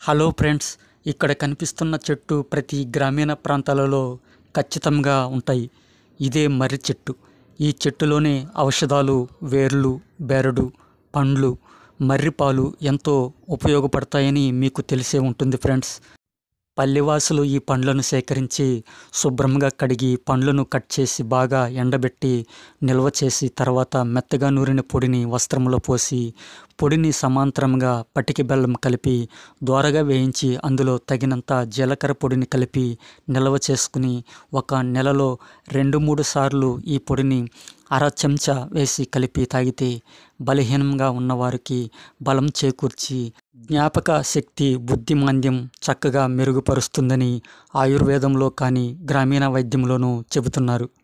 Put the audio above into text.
hello friends ఇక్కడ కనిపిస్తున్న చెట్టు ప్రతి గ్రామీణ ప్రాంతాలలో ఖచ్చితంగా ఉంటాయి ఇదే మర్రి చెట్టు ఈ చెట్టులోనే ఔషధాలు వేర్లు బెరడు పండ్లు మర్రి పాలు ఎంతో ఉపయోగపడతాయని మీకు తెలిసే ఉంటుంది ఫ్రెండ్స్ పల్లెవాసులు ఈ పండ్లను సేకరించి శుభ్రంగా కడిగి పండ్లను కట్ చేసి బాగా ఎండబెట్టి నిల్వ చేసి తర్వాత మెత్తగా నూరిన పొడిని వస్త్రంలో పోసి పొడిని సమాంతరంగా పటికి బెల్లం కలిపి దోరగా వేయించి అందులో తగినంత జీలకర్ర పొడిని కలిపి నిల్వ చేసుకుని ఒక నెలలో రెండు మూడు సార్లు ఈ పొడిని అర చెంచా వేసి కలిపి తాగితే బలహీనంగా ఉన్నవారికి బలం చేకూర్చి జ్ఞాపక శక్తి బుద్ధిమాంద్యం చక్కగా మెరుగుపరుస్తుందని ఆయుర్వేదంలో కానీ గ్రామీణ వైద్యంలోనూ చెబుతున్నారు